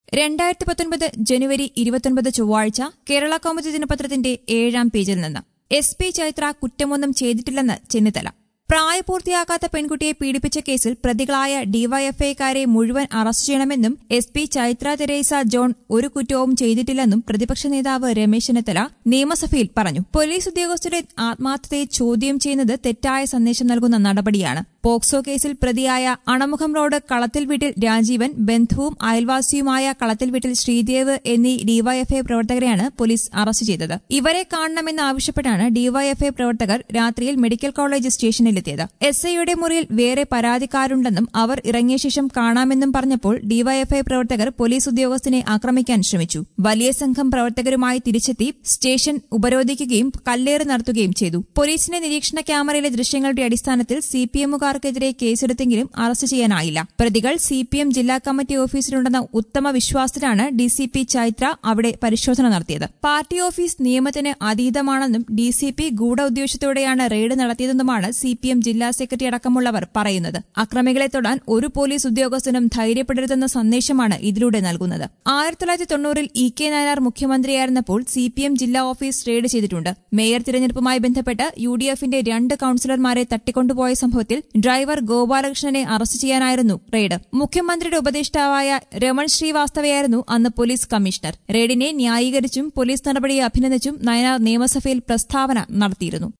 രണ്ടായിരത്തി പത്തൊൻപത് ജനുവരി ഇരുപത്തൊൻപത് ചൊവ്വാഴ്ച കേരള കൗമുദി ദിനപത്രത്തിന്റെ ഏഴാം പേജിൽ നിന്ന് എസ് പി ചൈത്ര കുറ്റമൊന്നും ചെയ്തിട്ടില്ലെന്ന് ചെന്നിത്തല പ്രായപൂർത്തിയാകാത്ത പെൺകുട്ടിയെ പീഡിപ്പിച്ച കേസിൽ പ്രതികളായ ഡിവൈഎഫ്ഐക്കാരെ മുഴുവൻ അറസ്റ്റ് ചെയ്യണമെന്നും എസ് പി ചൈത്ര തെരേസ ജോൺ ഒരു കുറ്റവും ചെയ്തിട്ടില്ലെന്നും പ്രതിപക്ഷ നേതാവ് രമേശ് ചെന്നിത്തല നിയമസഭയിൽ പറഞ്ഞു പോലീസ് ഉദ്യോഗസ്ഥരുടെ ആത്മാർത്ഥതയെ ചോദ്യം ചെയ്യുന്നത് തെറ്റായ സന്ദേശം നൽകുന്ന നടപടിയാണ് പോക്സോ കേസിൽ പ്രതിയായ അണമുഖം റോഡ് കളത്തിൽ വീട്ടിൽ രാജീവൻ ബന്ധുവും അയൽവാസിയുമായ കളത്തിൽ വീട്ടിൽ ശ്രീദേവ് എന്നീ ഡിവൈഎഫ്ഐ പ്രവർത്തകരെയാണ് പോലീസ് അറസ്റ്റ് ചെയ്തത് ഇവരെ കാണണമെന്ന് ആവശ്യപ്പെട്ടാണ് ഡിവൈഎഫ്ഐ പ്രവർത്തകർ രാത്രിയിൽ മെഡിക്കൽ കോളേജ് സ്റ്റേഷനിലെത്തിയത് എസ് ഐയുടെ മുറിയിൽ വേറെ പരാതിക്കാരുണ്ടെന്നും അവർ ഇറങ്ങിയ ശേഷം കാണാമെന്നും പറഞ്ഞപ്പോൾ ഡിവൈഎഫ്ഐ പ്രവർത്തകർ പോലീസ് ഉദ്യോഗസ്ഥനെ ആക്രമിക്കാൻ ശ്രമിച്ചു വലിയ സംഘം പ്രവർത്തകരുമായി തിരിച്ചെത്തി സ്റ്റേഷൻ ഉപരോധിക്കുകയും കല്ലേറ് നടത്തുകയും ചെയ്തു പോലീസിന്റെ നിരീക്ഷണ ക്യാമറയിലെ ദൃശ്യങ്ങളുടെ അടിസ്ഥാനത്തിൽ സിപിഎമ്മുകാർക്കെതിരെ കേസെടുത്തെങ്കിലും അറസ്റ്റ് ചെയ്യാനായില്ല പ്രതികൾ സിപിഎം ജില്ലാ കമ്മിറ്റി ഓഫീസിലുണ്ടെന്ന ഉത്തമ വിശ്വാസത്തിലാണ് ഡിസിപി ചൈത്ര അവിടെ പരിശോധന നടത്തിയത് പാർട്ടി ഓഫീസ് നിയമത്തിന് അതീതമാണെന്നും ഡിസിപി ഗൂഢ ഉദ്ദേശത്തോടെയാണ് റെയ്ഡ് നടത്തിയതെന്നുമാണ് സിപിഎം ജില്ലാ സെക്രട്ടറി അടക്കമുള്ളവർ പറയുന്നത് അക്രമികളെ തൊടാൻ ഒരു പോലീസ് ഉദ്യോഗസ്ഥനും ധൈര്യപ്പെടരുതെന്ന സന്ദേശമാണ് ഇതിലൂടെ നൽകുന്നത് ആയിരത്തി തൊള്ളായിരത്തി തൊണ്ണൂറിൽ ഇ കെ നായനാർ മുഖ്യമന്ത്രിയായിരുന്നപ്പോൾ സിപിഎം ജില്ലാ ഓഫീസ് റെയ്ഡ് ചെയ്തിട്ടുണ്ട് മേയർ തിരഞ്ഞെടുപ്പുമായി ബന്ധപ്പെട്ട് യു ഡി എഫിന്റെ രണ്ട് കൌൺസിലർമാരെ തട്ടിക്കൊണ്ടുപോയ സംഭവത്തിൽ ഡ്രൈവർ ഗോപാലകൃഷ്ണനെ അറസ്റ്റ് ചെയ്യാനായിരുന്നു റെയ്ഡ് മുഖ്യമന്ത്രിയുടെ ഉപദേഷ്ടാവായ രമൺ ശ്രീവാസ്തവയായിരുന്നു അന്ന് പോലീസ് കമ്മീഷണർ റെയ്ഡിനെ ന്യായീകരിച്ചും പോലീസ് നടപടിയെ അഭിനന്ദിച്ചും നയനാർ നിയമസഭയിൽ പ്രസ്താവന നടത്തിയിരുന്നു